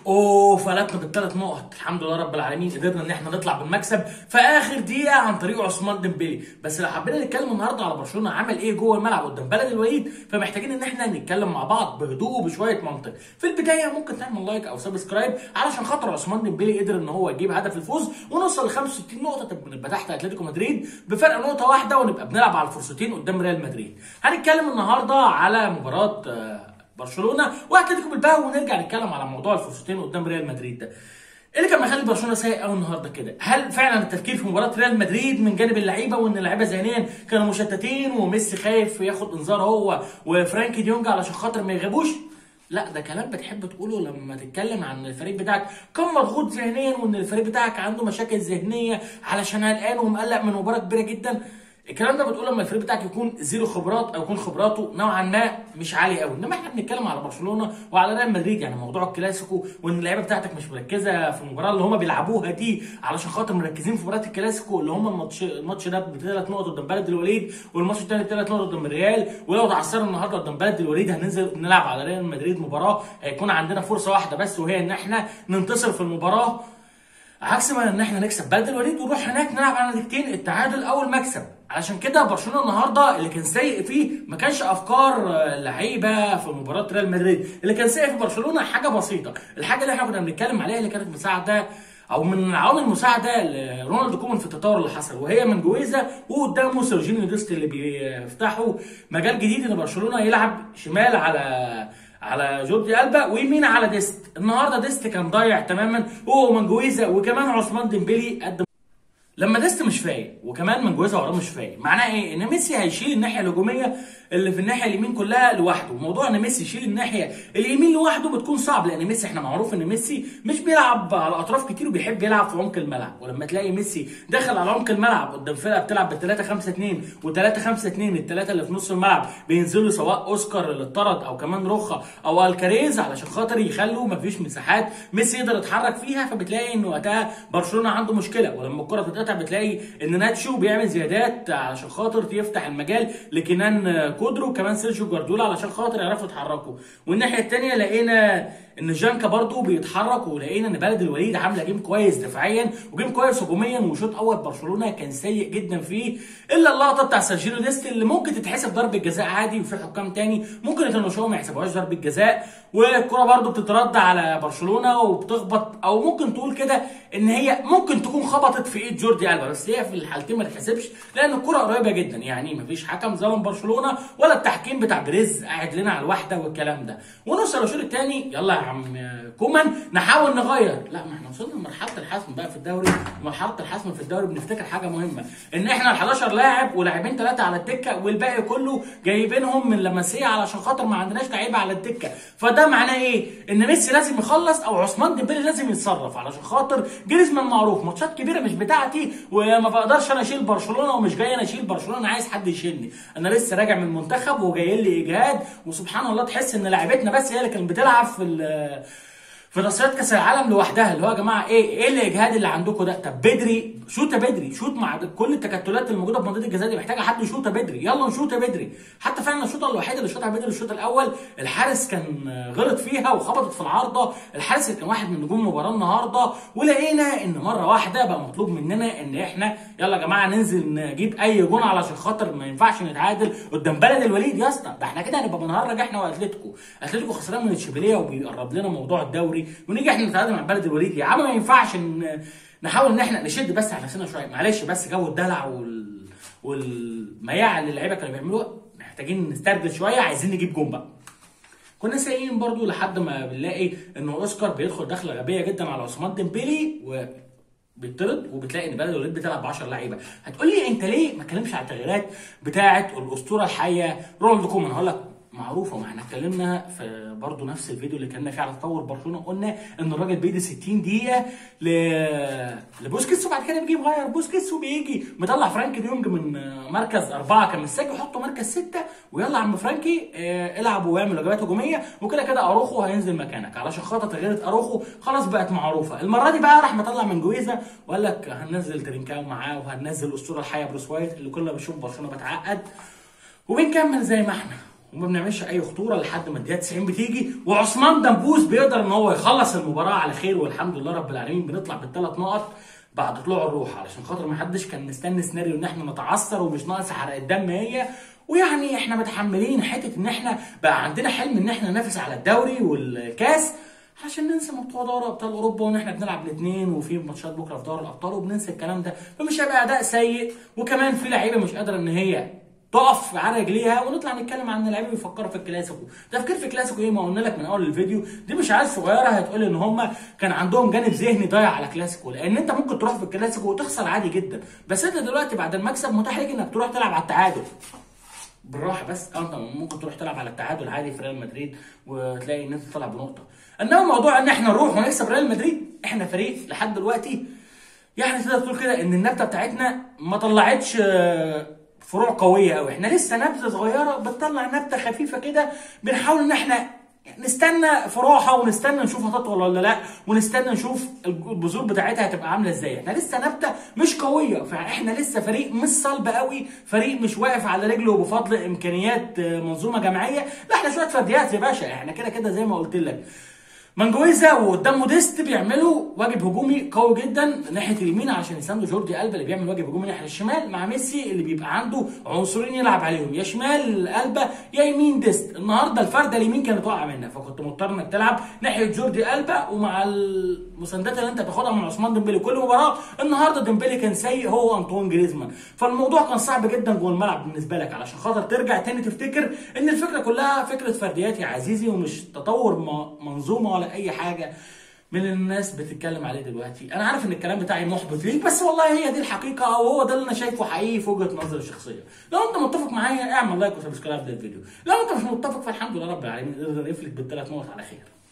اوه فلتنا بالثلاث نقط الحمد لله رب العالمين قدرنا ان احنا نطلع بالمكسب في اخر دقيقه عن طريق عثمان ديمبلي بس لو حبينا نتكلم النهارده على برشلونه عمل ايه جوه الملعب قدام بلد الوليد فمحتاجين ان احنا نتكلم مع بعض بهدوء وبشويه منطق في البدايه ممكن تعمل لايك او سبسكرايب علشان خاطر عثمان ديمبلي قدر ان هو يجيب هدف الفوز ونوصل ل 65 نقطه تبقى نبقى تحت اتلتيكو مدريد بفرق نقطه واحده ونبقى بنلعب على الفرصتين قدام ريال مدريد هنتكلم النهارده على مباراه آه، برشلونه واتلتيكو بالباو ونرجع نتكلم على موضوع الفرصتين قدام ريال مدريد ده ايه اللي كان مخلي برشلونه سيء قوي النهارده كده؟ هل فعلا التفكير في مباراه ريال مدريد من جانب اللعيبه وان اللعيبه ذهنيا كانوا مشتتين وميسي خايف ياخد انذار هو وفرانكي ديونج علشان خاطر ما يغيبوش؟ لا ده كلام بتحب تقوله لما تتكلم عن الفريق بتاعك كان مضغوط ذهنيا وان الفريق بتاعك عنده مشاكل ذهنيه علشان قلقان ومقلق من مباراه كبيره جدا الكلام ده بتقول لما الفريق بتاعك يكون زيرو خبرات او يكون خبراته نوعا ما مش عاليه قوي انما احنا بنتكلم على برشلونه وعلى ريال مدريد يعني موضوع الكلاسيكو وان اللعيبه بتاعتك مش مركزه في المباراه اللي هم بيلعبوها دي علشان خاطر مركزين في مباراه الكلاسيكو اللي هم الماتش الماتش ده بثلاث نقط قدام بلد الوليد والماتش الثاني بثلاث نقط قدام الريال ولو تعثرنا النهارده قدام بلد الوليد هننزل نلعب على ريال مدريد مباراه هيكون عندنا فرصه واحده بس وهي ان احنا ننتصر في المباراه عكس ما ان احنا نكسب بلد الوليد ونروح هناك نلعب على نتيجتين التعادل او المكسب علشان كده برشلونه النهارده اللي كان سيء فيه ما كانش افكار آه، لعيبه في مباراه ريال مدريد اللي كان سيء في برشلونه حاجه بسيطه الحاجه اللي احنا كنا بنتكلم عليها اللي كانت مساعده او من العوامل المساعده لرونالد كومان في التطور اللي حصل وهي من جويزا وقدامه سيرجينيو ديست اللي بيفتحوا مجال جديد ان برشلونه يلعب شمال على على جوردي البا ويمين على ديست النهارده ديست كان ضايع تماما هو من جويزا وكمان عثمان ديمبلي قدم لما ديست مش فايق وكمان من جوازها وراه مش فايق معناه ايه ان ميسي هيشيل الناحيه الهجوميه اللي في الناحيه اليمين كلها لوحده موضوع ان ميسي يشيل الناحيه اليمين لوحده بتكون صعب لان ميسي احنا معروف ان ميسي مش بيلعب على اطراف كتير وبيحب يلعب في عمق الملعب ولما تلاقي ميسي دخل على عمق الملعب قدام فرقه بتلعب بال 3 5 2 و 3 5 2 الثلاثه اللي في نص الملعب بينزلوا سواء اوسكار اللي اتطرد او كمان روخا او الكاريز علشان خاطر يخلوا مفيش مساحات ميسي يقدر يتحرك فيها فبتلاقي ان وقتها برشلونه عنده مشكله ولما الكره تتقطع بتلاقي ان ناتشو بيعمل زيادات علشان خاطر يفتح المجال لكنان كودرو كمان سيرجيو جوارديولا علشان خاطر يعرفوا يتحركوا والناحيه الثانيه لقينا ان جانكا برضو بيتحرك ولقينا ان بلد الوليد عامله جيم كويس دفاعيا وجيم كويس هجوميا وشوط اول برشلونه كان سيء جدا فيه الا اللقطه بتاع سيرجينيو ديست اللي ممكن تتحسب ضربه جزاء عادي وفي حكام تاني ممكن يطنشوها ما يحسبوهاش ضربه جزاء والكره برضو بتترد على برشلونه وبتخبط او ممكن تقول كده ان هي ممكن تكون خبطت في ايد جوردي البا بس هي في الحالتين ما تتحسبش لان الكره قريبه جدا يعني مفيش حكم ظلم برشلونه ولا التحكيم بتاع بريز قاعد لنا على الواحده والكلام ده ونوصل للشوط الثاني يلا يا عم كومان نحاول نغير لا ما احنا وصلنا لمرحله الحسم بقى في الدوري مرحله الحسم في الدوري بنفتكر حاجه مهمه ان احنا ال 11 لاعب ولاعبين ثلاثه على الدكه والباقي كله جايبينهم من لمسيه علشان خاطر ما عندناش لعيبه على الدكه فده معناه ايه ان ميسي لازم يخلص او عثمان ديمبلي لازم يتصرف علشان خاطر جريزمان معروف ماتشات كبيره مش بتاعتي وما بقدرش انا اشيل برشلونه ومش جاي انا اشيل برشلونه انا عايز حد يشيلني انا لسه راجع من المنتخب وجاي لي اجهاد وسبحان الله تحس ان لعيبتنا بس هي اللي كانت بتلعب في ال- في تصفيات كاس العالم لوحدها اللي هو يا جماعه ايه ايه الاجهاد اللي عندكم ده طب بدري شوت يا بدري شوت مع كل التكتلات الموجوده في منطقه الجزاء دي محتاجه حد يشوط يا بدري يلا نشوط يا بدري حتى فعلا الشوطه الوحيده اللي شوطها بدري الشوط الاول الحارس كان غلط فيها وخبطت في العارضه الحارس اللي كان واحد من نجوم المباراه النهارده ولقينا ان مره واحده بقى مطلوب مننا ان احنا يلا يا جماعه ننزل نجيب اي جون علشان خاطر ما ينفعش نتعادل قدام بلد الوليد يا اسطى ده احنا كده هنبقى بنهرج احنا واتلتيكو اتلتيكو خسران من اشبيليه وبيقرب لنا موضوع الدوري ونيجي احنا نتعادل مع بلد الوليد يا عم ما ينفعش ان نحاول ان احنا نشد بس على نفسنا شويه معلش بس جو الدلع وال والمياعه اللي اللعيبه كانوا بيعملوها محتاجين نسترجل شويه عايزين نجيب جون بقى كنا سايقين برضو لحد ما بنلاقي ان اوسكار بيدخل دخله غبيه جدا على عثمان ديمبلي و بيطرد وبتلاقي ان بلد الوليد بتلعب ب 10 لعيبه هتقول لي انت ليه ما اتكلمش على التغييرات بتاعه الاسطوره الحيه رونالد كومان هقول لك معروفه ما احنا اتكلمنا في برضه نفس الفيديو اللي اتكلمنا فيه على تطور برشلونه قلنا ان الراجل بيدي 60 دقيقه ل... لبوسكيتس وبعد كده بيجي مغير بوسكيتس وبيجي مطلع فرانكي ديونج من مركز اربعه كان مساك يحطه مركز سته ويلا يا عم فرانكي اه العب واعمل وجبات هجوميه وكده كده اروخو هينزل مكانك علشان خاطر تغييرة اروخو خلاص بقت معروفه المره دي بقى راح مطلع من جويزا وقال لك هننزل ترينكاو معاه وهننزل الاسطوره الحيه بروس وايت اللي كل ما بشوف برشلونه بتعقد وبنكمل زي ما احنا وما بنعملش اي خطوره لحد ما الدقيقه 90 بتيجي وعثمان دمبوس بيقدر ان هو يخلص المباراه على خير والحمد لله رب العالمين بنطلع بالثلاث نقط بعد طلوع الروح علشان خاطر ما حدش كان مستني سيناريو ان احنا نتعثر ومش ناقص حرق الدم هي ويعني احنا متحملين حته ان احنا بقى عندنا حلم ان احنا ننافس على الدوري والكاس عشان ننسى موضوع دوري ابطال اوروبا وان احنا بنلعب الاثنين وفي ماتشات بكره في دوري الابطال وبننسى الكلام ده فمش هيبقى اداء سيء وكمان في لعيبه مش قادره ان هي تقف على رجليها ونطلع نتكلم عن اللعيبه بيفكروا في الكلاسيكو تفكير في الكلاسيكو ايه ما قلنا لك من اول الفيديو دي مش عيال صغيره هتقول ان هم كان عندهم جانب ذهني ضايع على كلاسيكو لان انت ممكن تروح في الكلاسيكو وتخسر عادي جدا بس انت دلوقتي بعد المكسب متاح ليك انك تروح تلعب على التعادل بالراحه بس انت ممكن تروح تلعب على التعادل عادي في ريال مدريد وتلاقي ان انت طالع بنقطه انما موضوع ان احنا نروح ونكسب ريال مدريد احنا فريق لحد دلوقتي يعني تقدر تقول كده ان النبته بتاعتنا ما طلعتش فروع قويه قوي احنا لسه نبته صغيره بتطلع نبته خفيفه كده بنحاول ان احنا نستنى فروعها ونستنى نشوف هتطول ولا لا ونستنى نشوف البذور بتاعتها هتبقى عامله ازاي احنا لسه نبته مش قويه فاحنا لسه فريق مش صلب قوي فريق مش واقف على رجله بفضل امكانيات منظومه جماعيه لا احنا شويه فرديات يا باشا احنا كده كده زي ما قلت لك مانجويزا وقدام موديست بيعملوا واجب هجومي قوي جدا ناحيه اليمين عشان يساندوا جوردي البا اللي بيعمل واجب هجومي ناحيه الشمال مع ميسي اللي بيبقى عنده عنصرين يلعب عليهم يا شمال البا يا يمين ديست النهارده الفرده اليمين كانت واقعه منك فكنت مضطر انك تلعب ناحيه جوردي البا ومع المساندات اللي انت بتاخدها من عثمان ديمبلي كل مباراه النهارده ديمبلي كان سيء هو انطوان جريزمان فالموضوع كان صعب جدا جوه الملعب بالنسبه لك علشان خاطر ترجع تاني تفتكر ان الفكره كلها فكره فرديات يا عزيزي ومش تطور منظومه ولا اي حاجه من الناس بتتكلم عليه دلوقتي انا عارف ان الكلام بتاعي محبط ليك بس والله هي دي الحقيقه او هو ده اللي انا شايفه حقيقي في وجهه نظري الشخصيه لو انت متفق معايا اعمل لايك وسبسكرايب للفيديو لو انت مش متفق فالحمد لله رب العالمين نقدر نفلت بالثلاث نقط على خير